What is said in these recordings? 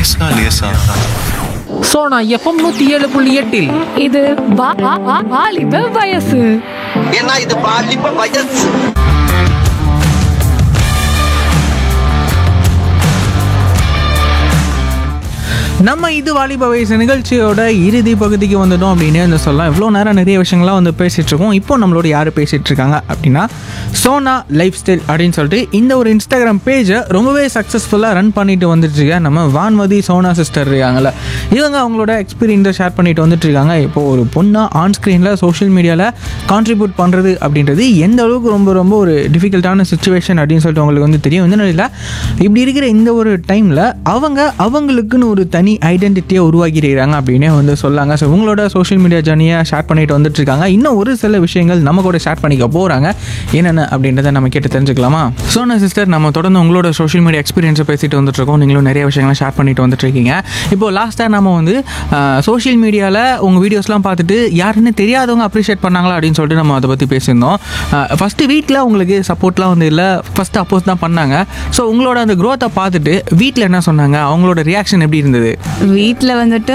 லேசா லேசா சோனா எஃப்எம் நூத்தி ஏழு புள்ளி எட்டில் இது வா- வா- வா- வாலிப வயசு ஏன்னா இது பாலிப்ப வயசு நம்ம இது வாலிப வயசு நிகழ்ச்சியோட இறுதி பகுதிக்கு வந்துட்டோம் அப்படின்னு வந்து சொல்லலாம் இவ்வளோ நேரம் நிறைய விஷயங்கள்லாம் வந்து பேசிகிட்டு இருக்கோம் இப்போ நம்மளோட யார் பேசிகிட்டு இருக்காங்க அப்படின்னா சோனா லைஃப் ஸ்டைல் அப்படின்னு சொல்லிட்டு இந்த ஒரு இன்ஸ்டாகிராம் பேஜை ரொம்பவே சக்ஸஸ்ஃபுல்லாக ரன் பண்ணிட்டு வந்துட்டு இருக்க நம்ம வான்மதி சோனா சிஸ்டர் இருக்காங்கல்ல இவங்க அவங்களோட எக்ஸ்பீரியன்ஸை ஷேர் பண்ணிட்டு வந்துட்டு இருக்காங்க இப்போ ஒரு பொண்ணாக ஆன் ஸ்க்ரீனில் சோஷியல் மீடியாவில் கான்ட்ரிபியூட் பண்ணுறது அப்படின்றது எந்த அளவுக்கு ரொம்ப ரொம்ப ஒரு டிஃபிகல்ட்டான சுச்சுவேஷன் அப்படின்னு சொல்லிட்டு உங்களுக்கு வந்து தெரியும் இந்த நிலையில் இப்படி இருக்கிற இந்த ஒரு டைமில் அவங்க அவங்களுக்குன்னு ஒரு தனி ஐடென்டிட்டியை உருவாக்கியிருக்காங்க அப்படின்னே வந்து சொல்லாங்க ஸோ உங்களோட சோஷியல் மீடியா ஜர்னியை ஷேர் பண்ணிட்டு வந்துட்டு இருக்காங்க இன்னும் ஒரு சில விஷயங்கள் நம்ம கூட ஷேர் பண்ணிக்க போகிறாங்க என்னென்ன அப்படின்றத நம்ம கேட்டு தெரிஞ்சுக்கலாமா சோனா சிஸ்டர் நம்ம தொடர்ந்து உங்களோட சோஷியல் மீடியா எக்ஸ்பீரியன்ஸை பேசிட்டு வந்துட்டு இருக்கோம் நீங்களும் நிறைய விஷயங்களை ஷேர் பண்ணிட்டு வந்துட்டு இருக்கீங்க இப்போ லாஸ்ட்டாக நம்ம வந்து சோஷியல் மீடியாவில் உங்கள் வீடியோஸ்லாம் பார்த்துட்டு யாருன்னு தெரியாதவங்க அப்ரிஷியேட் பண்ணாங்களா அப்படின்னு சொல்லிட்டு நம்ம அதை பற்றி பேசியிருந்தோம் ஃபஸ்ட்டு வீட்டில் உங்களுக்கு சப்போர்ட்லாம் வந்து இல்லை ஃபஸ்ட்டு அப்போஸ் தான் பண்ணாங்க ஸோ உங்களோட அந்த க்ரோத்தை பார்த்துட்டு வீட்டில் என்ன சொன்னாங்க அவங்களோட ரியாக்ஷன் எப்படி இருந்தது வீட்டில் வந்துட்டு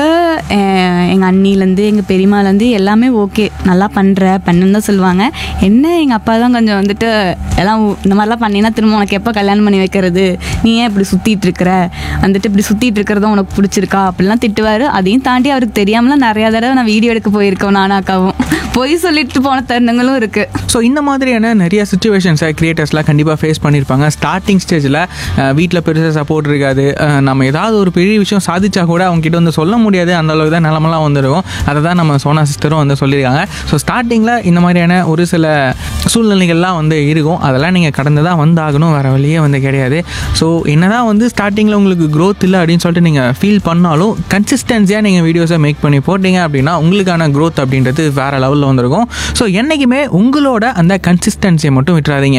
எங்கள் அண்ணிலேருந்து எங்கள் பெரியம்மாலேருந்து எல்லாமே ஓகே நல்லா பண்ணுற பண்ணுன்னு தான் சொல்லுவாங்க என்ன எங்கள் அப்பா தான் கொஞ்சம் வந்துட்டு எல்லாம் உ- இந்த மாதிரிலாம் பண்ணினா திரும்ப உனக்கு எப்போ கல்யாணம் பண்ணி வைக்கிறது நீ ஏன் இப்படி சுற்றிட்டு இருக்கிற வந்துட்டு இப்படி சுற்றிட்டு இருக்கிறதும் உனக்கு பிடிச்சிருக்கா அப்படிலாம் திட்டுவார் அதையும் தாண்டி அவருக்கு தெரியாமலாம் நிறையா தடவை நான் வீடியோ எடுக்க போயிருக்கோம் நானும் அக்காவும் பொய் சொல்லிட்டு போன தருணங்களும் இருக்குது ஸோ இந்த மாதிரியான நிறைய சுச்சுவேஷன்ஸை கிரியேட்டர்ஸ்லாம் கண்டிப்பாக ஃபேஸ் பண்ணியிருப்பாங்க ஸ்டார்டிங் ஸ்டேஜில் வீட்டில் பெருசாக சப்போர்ட் இருக்காது அஹ், நம்ம ஏதாவது ஒரு பெரிய விஷயம் சாதிச்சா கூட அவங்க கிட்ட வந்து சொல்ல முடியாது அந்த அளவுக்கு தான் நிலமெல்லாம் வந்துருக்கும் அதை தான் நம்ம சோனா சிஸ்டரும் வந்து சொல்லியிருக்காங்க ஸோ ஸ்டார்டிங்கில் இந்த மாதிரியான ஒரு சில சூழ்நிலைகள்லாம் வந்து இருக்கும் அதெல்லாம் நீங்கள் கடந்து தான் வந்தாகணும் வேறு வழியே வந்து கிடையாது ஸோ என்னதான் வந்து ஸ்டார்டிங்கில் உங்களுக்கு growth இல்லை அப்படின்னு சொல்லிட்டு நீங்கள் ஃபீல் பண்ணாலும் கன்சிஸ்டன்சியாக நீங்கள் வீடியோஸை மேக் பண்ணி போட்டீங்க அப்படின்னா உங்களுக்கான growth அப்படின்றது வேறு லெவலில் வந்திருக்கும் ஸோ என்றைக்குமே உங்களோட அந்த கன்சிஸ்டன்சியை மட்டும் விட்டுறாதீங்க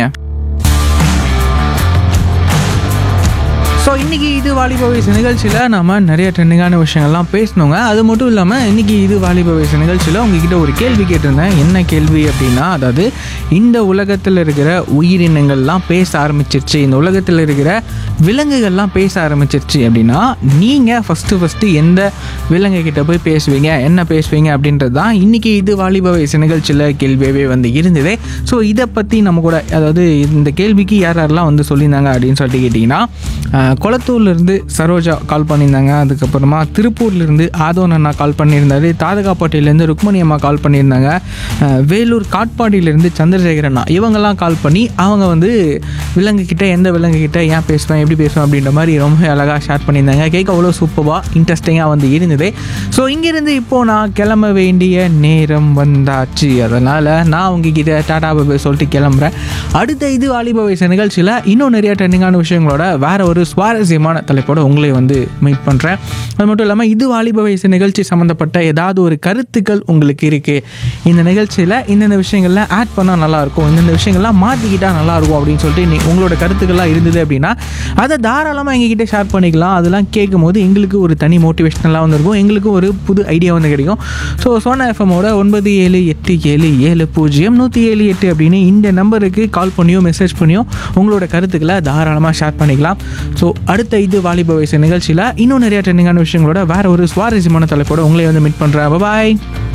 ஸோ இன்றைக்கி இது வாலிப வயசு நிகழ்ச்சியில் நம்ம நிறைய ட்ரெண்டிங்கான விஷயங்கள்லாம் பேசணுங்க அது மட்டும் இல்லாமல் இன்றைக்கி இது வாலிப வயசு நிகழ்ச்சியில் உங்ககிட்ட ஒரு கேள்வி கேட்டிருந்தேன் என்ன கேள்வி அப்படின்னா அதாவது இந்த உலகத்தில் இருக்கிற உயிரினங்கள்லாம் பேச ஆரம்பிச்சிருச்சு இந்த உலகத்தில் இருக்கிற விலங்குகள்லாம் பேச ஆரம்பிச்சிருச்சு அப்படின்னா நீங்கள் ஃபஸ்ட்டு ஃபஸ்ட்டு எந்த விலங்கு கிட்ட போய் பேசுவீங்க என்ன பேசுவீங்க அப்படின்றது தான் இன்றைக்கி இது வாலிப வயசு நிகழ்ச்சியில் கேள்வியாகவே வந்து இருந்தது ஸோ இதை பற்றி நம்ம கூட அதாவது இந்த கேள்விக்கு யார் யாரெல்லாம் வந்து சொல்லியிருந்தாங்க அப்படின்னு சொல்லிட்டு கேட்டிங்கன்னா ஆஹ், குளத்தூர்லேருந்து சரோஜா கால் பண்ணியிருந்தாங்க அதுக்கப்புறமா திருப்பூர்லேருந்து ஆதோன் அண்ணா கால் பண்ணியிருந்தாரு தாதகாப்பட்டியிலேருந்து ருக்மணி அம்மா கால் பண்ணியிருந்தாங்க ஆஹ், வேலூர் காட்பாடியிலேருந்து சந்திரசேகர் அண்ணா இவங்கெல்லாம் கால் பண்ணி அவங்க வந்து விலங்கு கிட்ட எந்த விலங்கு கிட்ட ஏன் பேசுவேன் எப்படி பேசுவேன் அப்படின்ற மாதிரி ரொம்ப அழகாக ஷேர் பண்ணியிருந்தாங்க கேட்க அவ்வளோ சூப்பராக இன்ட்ரெஸ்டிங்காக வந்து இருந்தது ஸோ இங்கேருந்து இப்போது நான் கிளம்ப வேண்டிய நேரம் வந்தாச்சு அதனால் நான் உங்ககிட்ட டாடா பாபா சொல்லிட்டு கிளம்புறேன் அடுத்த இது வாலிப வயசு நிகழ்ச்சியில் இன்னும் நிறைய ட்ரெண்டிங்கான விஷயங்களோட வேற ஒரு சுவாரஸ்யமான தலைப்போட உங்களை வந்து மீட் பண்ணுறேன் அது மட்டும் இல்லாமல் இது வாலிப வயசு நிகழ்ச்சி சம்மந்தப்பட்ட ஏதாவது ஒரு கருத்துக்கள் உங்களுக்கு இருக்குது இந்த நிகழ்ச்சியில் இந்தந்த விஷயங்கள்லாம் ஆட் பண்ணால் நல்லாயிருக்கும் இந்தந்த விஷயங்கள்லாம் மாற்றிக்கிட்டால் நல்லாயிருக்கும் அப்படின்னு சொல்லிட்டு நீ உங்களோட கருத்துக்கள்லாம் இருந்தது அப்படின்னா அதை தாராளமாக எங்ககிட்ட ஷேர் பண்ணிக்கலாம் அதெல்லாம் கேட்கும் போது எங்களுக்கு ஒரு தனி மோட்டிவேஷனலாக வந்துருக்கும் எங்களுக்கு ஒரு புது ஐடியா வந்து கிடைக்கும் ஸோ சோனா எஃப்எம்மோட ஒன்பது ஏழு எட்டு ஏழு ஏழு பூஜ்ஜியம் நூற்றி ஏழு எட்டு அப்படின்னு இந்த நம்பருக்கு கால் பண்ணியோ மெசேஜ் பண்ணியோ உங்களோட கருத்துக்களை தாராளமாக ஷேர் பண்ணிக்கலாம் ஸோ அடுத்த இது வாலிப வயசு நிகழ்ச்சியில் இன்னும் நிறைய ட்ரெண்டிங்கான விஷயங்களோட வேற ஒரு சுவாரஸ்யமான தலைப்போட உங்களை வந்து மீட் பண்ணுறேன் பாய்